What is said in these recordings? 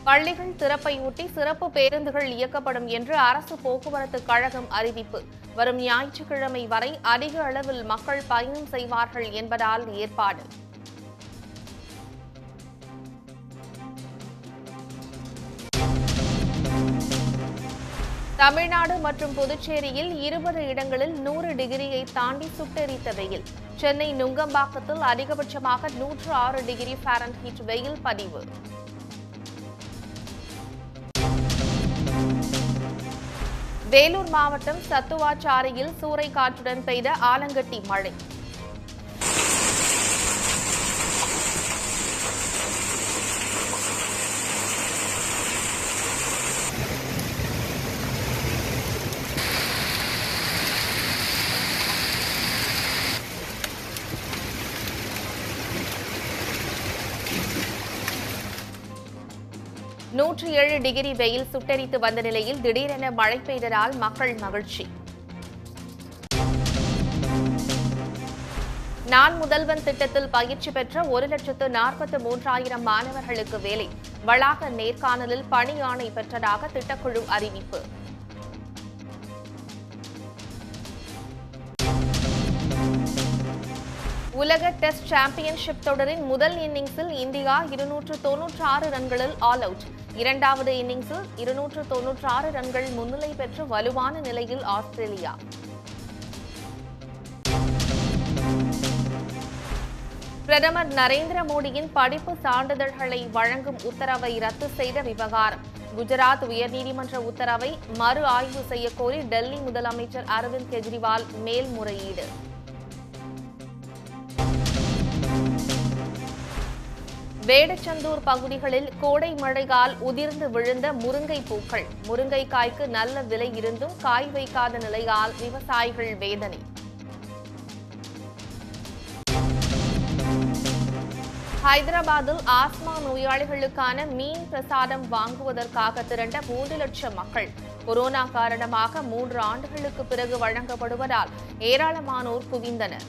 பள்ளிகள் திறப்பையொட்டி சிறப்பு பேருந்துகள் இயக்கப்படும் என்று அரசு போக்குவரத்து கழகம் அறிவிப்பு வரும் ஞாயிற்றுக்கிழமை வரை அதிக அளவில் மக்கள் பயணம் செய்வார்கள் என்பதால் ஏற்பாடு தமிழ்நாடு மற்றும் புதுச்சேரியில் இருபது இடங்களில் நூறு டிகிரியை தாண்டி சுட்டெரித்த வெயில் சென்னை நுங்கம்பாக்கத்தில் அதிகபட்சமாக நூற்று ஆறு டிகிரி ஃபாரன்ஹீட் வெயில் பதிவு வேலூர் மாவட்டம் சத்துவாச்சாரியில் சூறைக்காற்றுடன் பெய்த ஆலங்கட்டி மழை நூற்றி ஏழு டிகிரி வெயில் சுட்டெரித்து வந்த நிலையில் திடீரென மழை பெய்ததால் மக்கள் மகிழ்ச்சி நான் முதல்வன் திட்டத்தில் பயிற்சி பெற்ற ஒரு லட்சத்து நாற்பத்து மூன்றாயிரம் மாணவர்களுக்கு வேலை வளாக நேர்காணலில் பணி ஆணை பெற்றதாக திட்டக்குழு அறிவிப்பு உலக டெஸ்ட் சாம்பியன்ஷிப் தொடரின் முதல் இன்னிங்ஸில் இந்தியா இருநூற்று தொன்னூற்று ஆறு ரன்களில் ஆல் அவுட் இரண்டாவது இன்னிங்ஸில் இருநூற்று தொன்னூற்று ஆறு ரன்கள் முன்னிலை பெற்று வலுவான நிலையில் ஆஸ்திரேலியா பிரதமர் நரேந்திர மோடியின் படிப்பு சான்றிதழ்களை வழங்கும் உத்தரவை ரத்து செய்த விவகாரம் குஜராத் உயர்நீதிமன்ற உத்தரவை மறு ஆய்வு செய்யக்கோரி டெல்லி முதலமைச்சர் அரவிந்த் கெஜ்ரிவால் மேல்முறையீடு வேடச்சந்தூர் பகுதிகளில் கோடை மழையால் உதிர்ந்து விழுந்த முருங்கை பூக்கள் முருங்கைக்காய்க்கு நல்ல விலை இருந்தும் காய் வைக்காத நிலையால் விவசாயிகள் வேதனை ஹைதராபாத்தில் ஆஸ்மா நோயாளிகளுக்கான மீன் பிரசாதம் வாங்குவதற்காக திரண்ட மூன்று லட்சம் மக்கள் கொரோனா காரணமாக மூன்று ஆண்டுகளுக்கு பிறகு வழங்கப்படுவதால் ஏராளமானோர் குவிந்தனர்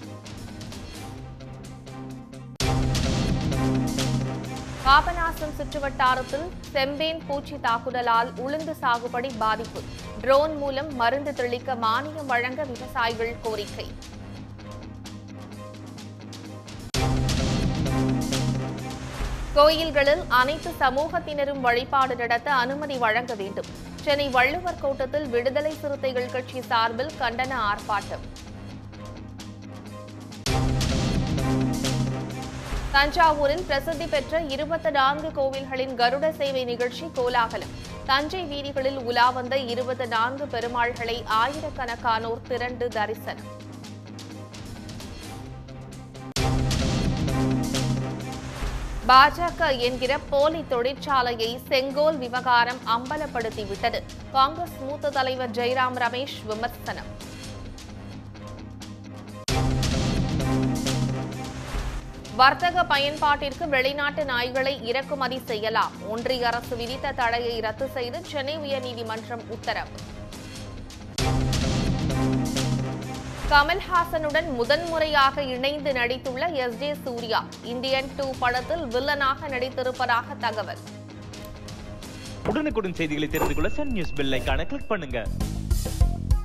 பாபநாசம் சுற்றுவட்டாரத்தில் செம்பேன் பூச்சி தாக்குதலால் உளுந்து சாகுபடி பாதிப்பு ட்ரோன் மூலம் மருந்து தெளிக்க மானியம் வழங்க விவசாயிகள் கோரிக்கை கோயில்களில் அனைத்து சமூகத்தினரும் வழிபாடு நடத்த அனுமதி வழங்க வேண்டும் சென்னை வள்ளுவர் கோட்டத்தில் விடுதலை சிறுத்தைகள் கட்சி சார்பில் கண்டன ஆர்ப்பாட்டம் தஞ்சாவூரில் பிரசித்தி பெற்ற இருபத்தி நான்கு கோவில்களின் கருட சேவை நிகழ்ச்சி கோலாகலம் தஞ்சை வீதிகளில் உலா வந்த இருபத்தி நான்கு பெருமாள்களை ஆயிரக்கணக்கானோர் திரண்டு தரிசனம் பாஜக என்கிற போலி தொழிற்சாலையை செங்கோல் விவகாரம் அம்பலப்படுத்திவிட்டது காங்கிரஸ் மூத்த தலைவர் ஜெய்ராம் ரமேஷ் விமர்சனம் வர்த்தக பயன்பாட்டிற்கு வெளிநாட்டு நாய்களை இறக்குமதி செய்யலாம் ஒன்றிய அரசு விதித்த தடையை ரத்து செய்து சென்னை உயர்நீதிமன்றம் உத்தரவு கமல்ஹாசனுடன் முதன்முறையாக இணைந்து நடித்துள்ள S J Suryah Indian two படத்தில் வில்லனாக நடித்திருப்பதாக தகவல் உடனுக்குடன் செய்திகளை தெரிந்து கொள்ள சன் நியூஸ் பெல் ஐகானை கிளிக் பண்ணுங்க